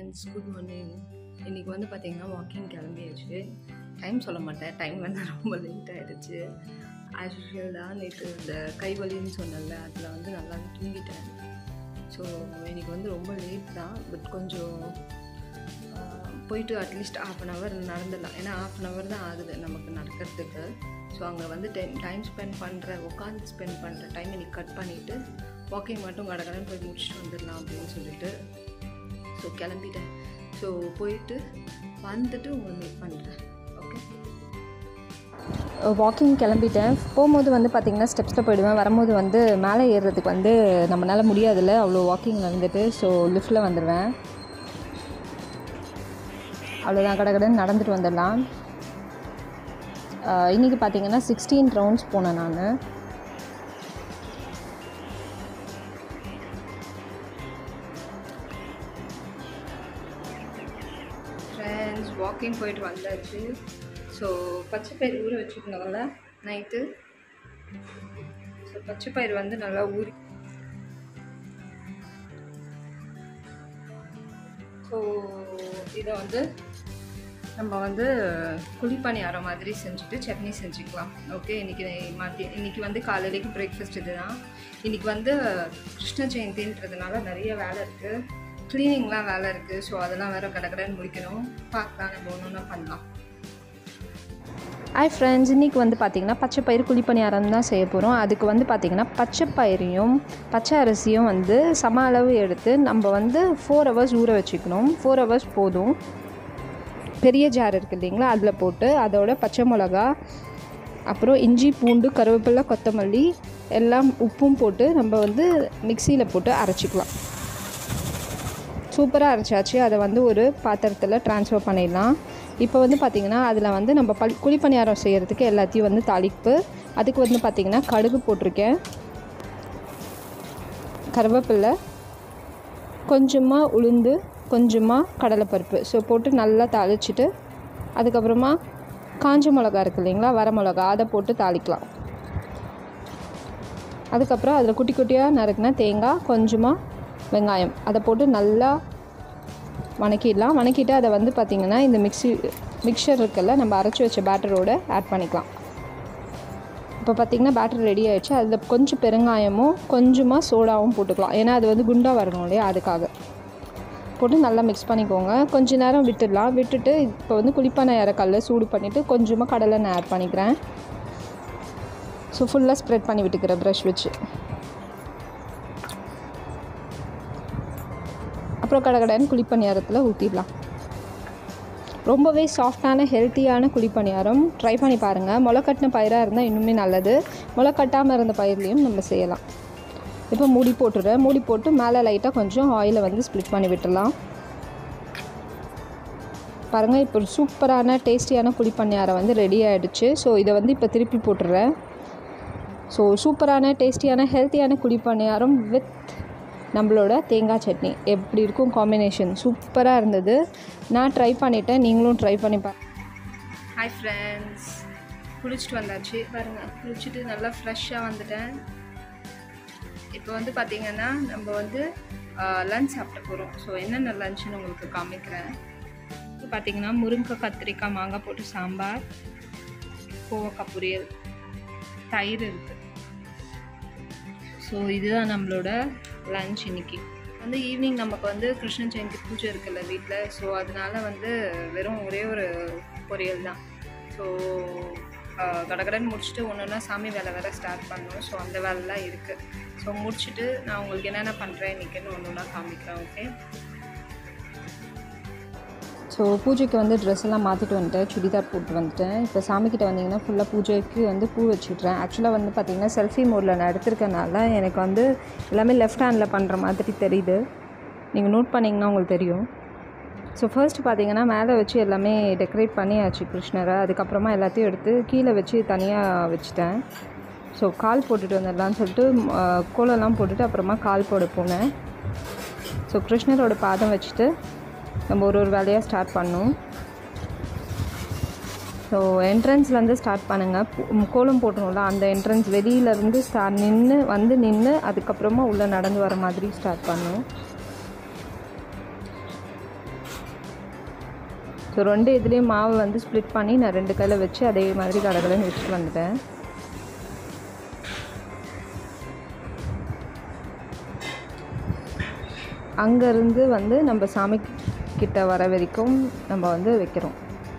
friends good morning இன்றைக்கி வந்து பார்த்தீங்கன்னா வாக்கிங் கிளம்பியாச்சு டைம் சொல்ல மாட்டேன் டைம் வந்து ரொம்ப லேட் ஆகிடுச்சு ஆஸ் யூஷுவல் தான் நேற்று இந்த கைவலின்னு சொன்னல அதில் வந்து நல்லா தூங்கிட்டேன் ஸோ இன்னைக்கு வந்து ரொம்ப லேட் தான் பட் கொஞ்சம் ஆஹ், போயிட்டு அட்லீஸ்ட் ஆஃப் அன் ஹவர் நடந்துடலாம் ஏன்னா ஆஃப் அன் ஹவர் தான் ஆகுது நமக்கு நடக்கிறதுக்கு ஸோ அங்கே வந்து டைம் டைம் ஸ்பெண்ட் பண்ணுற உட்காந்து ஸ்பெண்ட் பண்ணுற டைம் இன்னைக்கு கட் பண்ணிவிட்டு வாக்கிங் மட்டும் கடகடன்னு போய் முடிச்சுட்டு வந்துடலாம் அப்படின்னு சொல்லிட்டு ஸோ கிளம்பிட்டேன் ஸோ போயிட்டு வந்துட்டு உங்களை மீட் பண்ணுறேன் ஓகே வாக்கிங் கிளம்பிட்டேன் போகும்போது வந்து பார்த்திங்கன்னா ஸ்டெப்ஸில் போயிடுவேன் வரும்போது வந்து மேலே ஏறுறதுக்கு வந்து நம்மளால முடியாதுல்ல அவ்வளோ வாக்கிங்கில் வந்துட்டு ஸோ லிஃப்ட்டில் வந்துடுவேன் அவ்வளோதான் கடகடன்னு நடந்துட்டு வந்துடலாம் ஆஹ் இன்னைக்கு பார்த்தீங்கன்னா சிக்ஸ்டீன் ரவுண்ட்ஸ் போனேன் நான் ஃப்ரெண்ட்ஸ் வாக்கிங் போயிட்டு வந்தாச்சு ஸோ பச்சை பயிர் ஊற வச்சுருந்தோம்ல நைட்டு ஸோ பச்சை பயிர் வந்து நல்லா ஊறி ஸோ இதை வந்து நம்ம வந்து குழிப்பணியாரம் மாதிரி செஞ்சுட்டு சட்னி செஞ்சுக்கலாம் ஓகே இன்றைக்கி மதியம் இன்றைக்கி வந்து காலையிலேக்கு பிரேக்ஃபாஸ்ட் இதுதான் இன்றைக்கி வந்து கிருஷ்ண ஜெயந்தின்றதுனால நிறைய வேலை இருக்குது க்ளீனிங்லாம் வேலை இருக்குது ஸோ அதெல்லாம் வேறு கடகடன்னு முடிக்கணும் பார்க்கலாம் நம்ம ஒன்று ஒன்றா பண்ணலாம் ஹாய் ஃப்ரெண்ட்ஸ் இன்றைக்கி வந்து பார்த்திங்கன்னா பச்சை பயிர் குழிப்பணியாரம் தான் செய்ய போகிறோம் அதுக்கு வந்து பார்த்திங்கன்னா பச்சை பயிரையும் பச்சை அரிசியும் வந்து சம அளவு எடுத்து நம்ம வந்து ஃபோர் ஹவர்ஸ் ஊற வச்சுக்கணும் ஃபோர் ஹவர்ஸ் போதும் பெரிய ஜார் இருக்குது இல்லைங்களா அதில் போட்டு அதோட பச்சை மிளகா அப்புறம் இஞ்சி பூண்டு கருவேப்பிலை கொத்தமல்லி எல்லாம் உப்பும் போட்டு நம்ம வந்து மிக்சியில் போட்டு அரைச்சிக்கலாம் சூப்பராக அரைச்சாச்சு அதை வந்து ஒரு பாத்திரத்தில் ட்ரான்ஸ்ஃபர் பண்ணிடலாம் இப்போ வந்து பார்த்திங்கன்னா அதில் வந்து நம்ம பல் குழிப்பணியாரம் செய்கிறதுக்கு எல்லாத்தையும் வந்து தாளிப்பு அதுக்கு வந்து பார்த்திங்கன்னா கடுகு போட்டிருக்கேன் கருவேப்பிலை கொஞ்சமாக உளுந்து கொஞ்சமாக கடலைப்பருப்பு ஸோ போட்டு நல்லா தாளிச்சிட்டு அதுக்கப்புறமா காஞ்ச மிளகா இருக்கு இல்லைங்களா வர மிளகா அதை போட்டு தாளிக்கலாம் அதுக்கப்புறம் அதில் குட்டி குட்டியாக நறுக்குனா தேங்காய் கொஞ்சமாக வெங்காயம் அதை போட்டு நல்லா வணக்கிடலாம் வணக்கிட்டு அதை வந்து பார்த்திங்கன்னா இந்த மிக்ஸி மிக்சர் இருக்குல்ல நம்ம அரைச்சி வச்ச பேட்டரோட ஆட் பண்ணிக்கலாம் இப்போ பார்த்திங்கன்னா பேட்டர் ரெடி ஆயிடுச்சு அதில் கொஞ்சம் பெருங்காயமும் கொஞ்சமாக சோடாவும் போட்டுக்கலாம் ஏன்னா அது வந்து குண்டாக வரணும் இல்லையா அதுக்காக போட்டு நல்லா மிக்ஸ் பண்ணிக்கோங்க கொஞ்ச நேரம் விட்டுடலாம் விட்டுட்டு இப்போ வந்து குளிப்பான கல்லை சூடு பண்ணிவிட்டு கொஞ்சமாக கடலை நான் ஆட் பண்ணிக்கிறேன் ஸோ ஃபுல்லாக ஸ்ப்ரெட் பண்ணி விட்டுக்கிறேன் ப்ரஷ் வச்சு அப்புறம் கடகடன்னு குழிப்பணியாரத்தில் ஊற்றிடலாம் ரொம்பவே சாஃப்டான ஹெல்த்தியான குழிப்பணியாரம் ட்ரை பண்ணி பாருங்கள் முளை கட்டின பயிராக இருந்தால் இன்னுமே நல்லது முளை கட்டாமல் இருந்த பயிர்லேயும் நம்ம செய்யலாம் இப்போ மூடி போட்டுடுறேன் மூடி போட்டு மேலே லைட்டாக கொஞ்சம் ஆயிலை வந்து ஸ்ப்ளிட் பண்ணி விட்டுடலாம் பாருங்கள் இப்போ ஒரு சூப்பரான டேஸ்டியான குழிப்பணியாரம் வந்து ரெடி ஆகிடுச்சு ஸோ இதை வந்து இப்போ திருப்பி போட்டுடுறேன் ஸோ சூப்பரான டேஸ்டியான ஹெல்த்தியான குழிப்பணியாரம் வித் நம்மளோட தேங்காய் சட்னி எப்படி இருக்கும் காம்பினேஷன் சூப்பராக இருந்தது நான் ட்ரை பண்ணிட்டேன் நீங்களும் ட்ரை பண்ணி பா ஹாய் ஃப்ரெண்ட்ஸ் குளிச்சுட்டு வந்தாச்சு பாருங்கள் குளிச்சுட்டு நல்லா ஃப்ரெஷ்ஷாக வந்துட்டேன் இப்போ வந்து பார்த்திங்கன்னா நம்ம வந்து லஞ்ச் சாப்பிட போகிறோம் ஸோ என்னென்ன லஞ்சுன்னு உங்களுக்கு காமிக்கிறேன் இப்போ பார்த்தீங்கன்னா முருங்கை கத்திரிக்காய் மாங்காய் போட்டு சாம்பார் கோவக்காய் பொரியல் தயிர் இருக்குது ஸோ இதுதான் நம்மளோட லஞ்ச் இன்னைக்கு வந்து ஈவினிங் நமக்கு வந்து கிருஷ்ண ஜெயந்தி பூஜை இருக்குல்ல வீட்டில் ஸோ அதனால வந்து வெறும் ஒரே ஒரு பொரியல் தான் ஸோ கடகடன்னு முடிச்சுட்டு ஒன்று ஒன்றா சாமி வேலை வேறு ஸ்டார்ட் பண்ணோம் ஸோ அந்த வேலைலாம் இருக்குது ஸோ முடிச்சுட்டு நான் உங்களுக்கு என்னென்ன பண்ணுறேன் இன்றைக்கின்னு ஒன்று ஒன்றா காமிக்கிறேன் ஓகே ஸோ பூஜைக்கு வந்து ட்ரெஸ் எல்லாம் மாற்றிட்டு வந்துட்டேன் சுடிதார் போட்டு வந்துட்டேன் இப்போ சாமிக்கிட்ட வந்தீங்கன்னா ஃபுல்லாக பூஜைக்கு வந்து பூ வச்சுட்றேன் ஆக்சுவலாக வந்து பார்த்திங்கன்னா செல்ஃபி மோடில் நான் எடுத்திருக்கனால எனக்கு வந்து எல்லாமே லெஃப்ட் ஹேண்டில் பண்ணுற மாதிரி தெரியுது நீங்கள் நோட் பண்ணிங்கன்னா உங்களுக்கு தெரியும் ஸோ ஃபர்ஸ்ட் பார்த்தீங்கன்னா மேலே வச்சு எல்லாமே டெக்கரேட் பண்ணியாச்சு கிருஷ்ணரை அதுக்கப்புறமா எல்லாத்தையும் எடுத்து கீழே வச்சு தனியாக வச்சுட்டேன் ஸோ கால் போட்டுட்டு வந்துடலான்னு சொல்லிட்டு ஆ, கோலம்லாம் போட்டுட்டு அப்புறமா கால் போட போனேன் ஸோ கிருஷ்ணரோட பாதம் வச்சுட்டு நம்ம ஒரு ஒரு வேலையாக ஸ்டார்ட் பண்ணோம் ஸோ என்ட்ரன்ஸ்லேருந்து ஸ்டார்ட் பண்ணுங்கள் கோலம் போட்டணும்ல அந்த என்ட்ரன்ஸ் வெளியிலேருந்து ஸ்டார்ட் நின்று வந்து நின்று அதுக்கப்புறமா உள்ளே நடந்து வர மாதிரி ஸ்டார்ட் பண்ணோம் ஸோ ரெண்டு இதுலேயும் மாவு வந்து ஸ்ப்ளிட் பண்ணி நான் ரெண்டு கையில் வச்சு அதே மாதிரி கடகடன்னு வச்சுட்டு வந்துட்டேன் அங்கேருந்து வந்து நம்ம சாமி கிட்ட வர வரைக்கும் நம்ம வந்து வைக்கிறோம்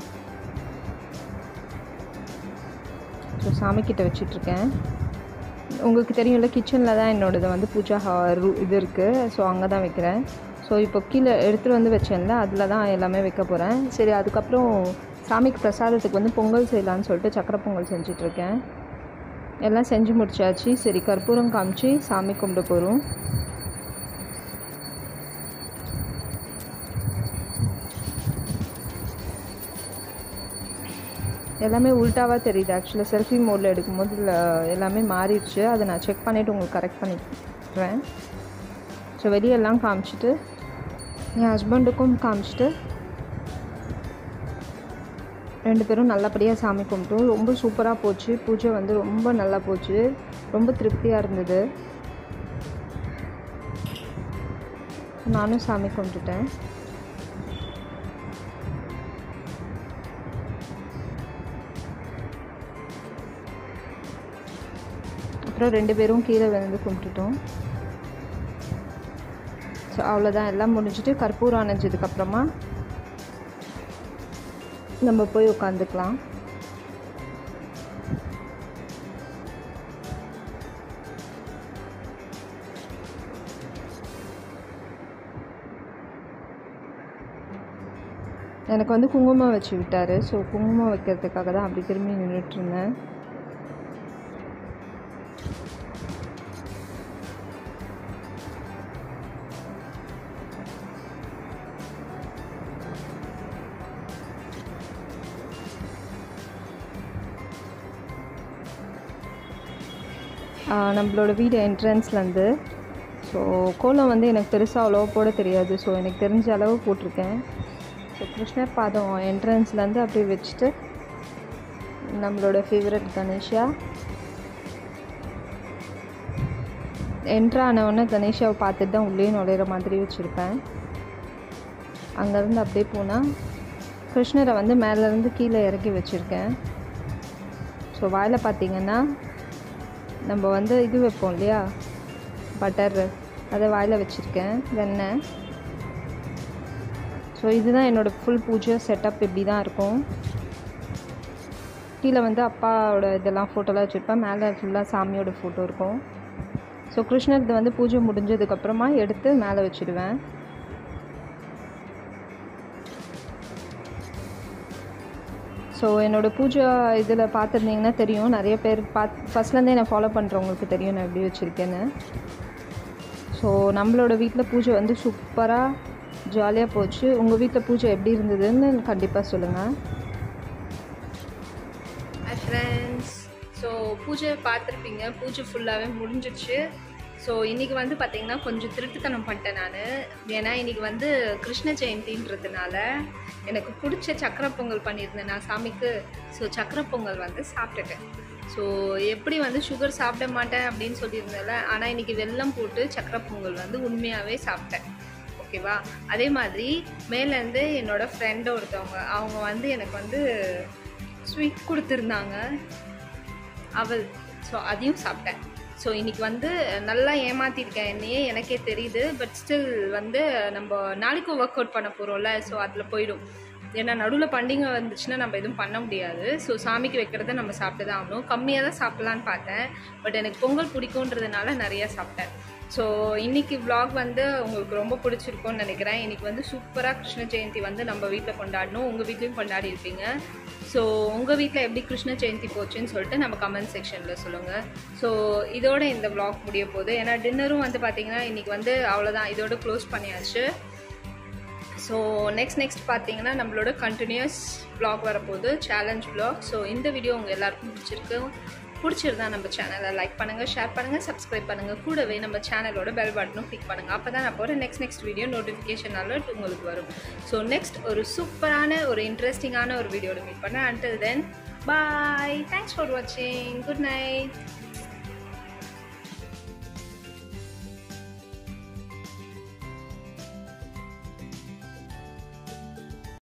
ஸோ சாமிக்கிட்ட வச்சிட்ருக்கேன் உங்களுக்கு தெரியும்ல கிச்சனில் தான் என்னோடது வந்து பூஜா ஹா- ரூ இது இருக்குது ஸோ அங்கே தான் வைக்கிறேன் ஸோ இப்போ கீழே எடுத்துகிட்டு வந்து வச்சேன்ல அதில் தான் எல்லாமே வைக்க போகிறேன் சரி அதுக்கப்புறம் சாமிக்கு பிரசாதத்துக்கு வந்து பொங்கல் செய்யலான்னு சொல்லிட்டு சக்கரை பொங்கல் செஞ்சிட்ருக்கேன் எல்லாம் செஞ்சு முடிச்சாச்சு சரி கற்பூரம் காமிச்சு சாமி கும்பிட போகிறோம் எல்லாமே உல்ட்டாவாக தெரியுது ஆக்சுவலாக செல்ஃபி மோடில் எடுக்கும்போது இதில் எல்லாமே மாறிடுச்சு அதை நான் செக் பண்ணிவிட்டு உங்களுக்கு கரெக்ட் பண்ணிக்கிறேன் ஸோ வெளியெல்லாம் காமிச்சிட்டு என் ஹஸ்பண்டுக்கும் காமிச்சிட்டு ரெண்டு பேரும் நல்லபடியாக சாமி கும்பிட்டோம் ரொம்ப சூப்பராக போச்சு பூஜை வந்து ரொம்ப நல்லா போச்சு ரொம்ப திருப்தியாக இருந்தது நானும் சாமி கும்பிட்டுட்டேன் அப்புறம் ரெண்டு பேரும் கீழே விழுந்து கும்பிட்டுட்டோம் ஸோ அவ்வளோதான் எல்லாம் முடிஞ்சுட்டு கற்பூரம் அணைஞ்சதுக்கப்புறமா நம்ம போய் உட்காந்துக்கலாம் எனக்கு வந்து குங்குமம் வச்சு விட்டார் ஸோ குங்குமம் வைக்கிறதுக்காக தான் அப்படி திரும்பி நின்றுட்டு இருந்தேன் ஆஹ் நம்மளோட வீடு என்ட்ரன்ஸ்லேருந்து ஸோ கோலம் வந்து எனக்கு பெருசாக அவ்வளோவா போட தெரியாது ஸோ எனக்கு தெரிஞ்ச அளவு போட்டிருக்கேன் ஸோ கிருஷ்ணர் பாதம் என்ட்ரன்ஸ்லேருந்து அப்படியே வச்சுட்டு நம்மளோட ஃபேவரட் கணேஷா என்ட்ரு ஆனவுடனே கணேஷாவை பார்த்துட்டு தான் உள்ளே நுழையிற மாதிரி வச்சுருப்பேன் அங்கேருந்து அப்படியே போனால் கிருஷ்ணரை வந்து மேலேருந்து கீழே இறக்கி வச்சுருக்கேன் ஸோ வாயில் பார்த்தீங்கன்னா நம்ம வந்து இது வைப்போம் இல்லையா பட்டர் அதை வாயில் வச்சுருக்கேன் வெண்ணெய் ஸோ இதுதான் என்னோடய ஃபுல் பூஜை செட்டப் இப்படி தான் இருக்கும் கீழே வந்து அப்பாவோட இதெல்லாம் ஃபோட்டோலாம் வச்சுருப்பேன் மேலே ஃபுல்லாக சாமியோட ஃபோட்டோ இருக்கும் ஸோ கிருஷ்ணர் இது வந்து பூஜை முடிஞ்சதுக்கப்புறமா எடுத்து மேலே வச்சுடுவேன் ஸோ என்னோடய பூஜை இதில் பார்த்துருந்தீங்கன்னா தெரியும் நிறைய பேர் பாத் ஃபஸ்ட்லேருந்தே நான் ஃபாலோ பண்ணுறவங்களுக்கு தெரியும் நான் எப்படி வச்சுருக்கேன்னு ஸோ நம்மளோட வீட்டில் பூஜை வந்து சூப்பராக ஜாலியாக போச்சு உங்கள் வீட்டில் பூஜை எப்படி இருந்ததுன்னு கண்டிப்பாக சொல்லுங்கள் ஹாய் ஃப்ரெண்ட்ஸ் ஸோ பூஜை பார்த்துருப்பீங்க பூஜை ஃபுல்லாகவே முடிஞ்சிடுச்சு ஸோ இன்றைக்கி வந்து பார்த்திங்கன்னா கொஞ்சம் திருட்டுத்தனம் பண்ணிட்டேன் நான் ஏன்னா இன்றைக்கி வந்து கிருஷ்ண ஜெயந்தின்றதுனால எனக்கு பிடிச்ச சக்கரை பொங்கல் பண்ணியிருந்தேன் நான் சாமிக்கு ஸோ சக்கரை பொங்கல் வந்து சாப்பிட்டுட்டேன் ஸோ எப்படி வந்து சுகர் சாப்பிட மாட்டேன் அப்படின்னு சொல்லியிருந்தேன்ல ஆனால் இன்றைக்கி வெல்லம் போட்டு சக்கரை பொங்கல் வந்து உண்மையாகவே சாப்பிட்டேன் ஓகேவா அதே மாதிரி மேலேருந்து என்னோடய ஃப்ரெண்டு ஒருத்தவங்க அவங்க வந்து எனக்கு வந்து ஸ்வீட் கொடுத்துருந்தாங்க அவள் ஸோ அதையும் சாப்பிட்டேன் ஸோ இன்னைக்கு வந்து நல்லா ஏமாத்திருக்கேன் என்னையே எனக்கே தெரியுது பட் ஸ்டில் வந்து நம்ம நாளைக்கும் ஒர்க் அவுட் பண்ண போகிறோம்ல ஸோ அதில் போயிடும் ஏன்னா நடுவில் பண்டிகை வந்துச்சுன்னா நம்ம எதுவும் பண்ண முடியாது ஸோ சாமிக்கு வைக்கிறத நம்ம சாப்பிட்டு தான் ஆகணும் கம்மியாக தான் சாப்பிட்லான்னு பார்த்தேன் பட் எனக்கு பொங்கல் பிடிக்குன்றதுனால நிறையா சாப்பிட்டேன் ஸோ இன்னைக்கு vlog வந்து உங்களுக்கு ரொம்ப பிடிச்சிருக்கும்னு நினைக்கிறேன் இன்னைக்கு வந்து சூப்பராக கிருஷ்ண ஜெயந்தி வந்து நம்ம வீட்டில் கொண்டாடணும் உங்கள் வீட்லேயும் கொண்டாடி இருப்பீங்க ஸோ உங்கள் வீட்டில் எப்படி கிருஷ்ண ஜெயந்தி போச்சுன்னு சொல்லிட்டு நம்ம கமெண்ட் செக்ஷனில் சொல்லுங்கள் ஸோ இதோட இந்த vlog முடிய போகுது ஏன்னா டின்னரும் வந்து பார்த்தீங்கன்னா இன்னைக்கு வந்து அவ்வளோதான் இதோட க்ளோஸ் பண்ணியாச்சு ஸோ நெக்ஸ்ட் நெக்ஸ்ட் பார்த்தீங்கன்னா நம்மளோட கண்டினியூஸ் vlog வரப்போகுது சேலஞ்ச் vlog ஸோ இந்த வீடியோ உங்கள் எல்லாருக்கும் பிடிச்சிருக்கு பிடிச்சிருந்தா நம்ம சேனலை லைக் பண்ணுங்கள் ஷேர் பண்ணுங்கள் சப்ஸ்கிரைப் பண்ணுங்கள் கூடவே நம்ம சேனலோட பெல் பட்டனும் கிளிக் பண்ணுங்கள் அப்போ தான் நான் போகிற next next video notification alert உங்களுக்கு வரும் ஸோ நெக்ஸ்ட் ஒரு சூப்பரான ஒரு இன்ட்ரெஸ்டிங்கான ஒரு வீடியோட மீட் பண்ணேன் until then bye thanks for வாட்சிங் குட் நைட்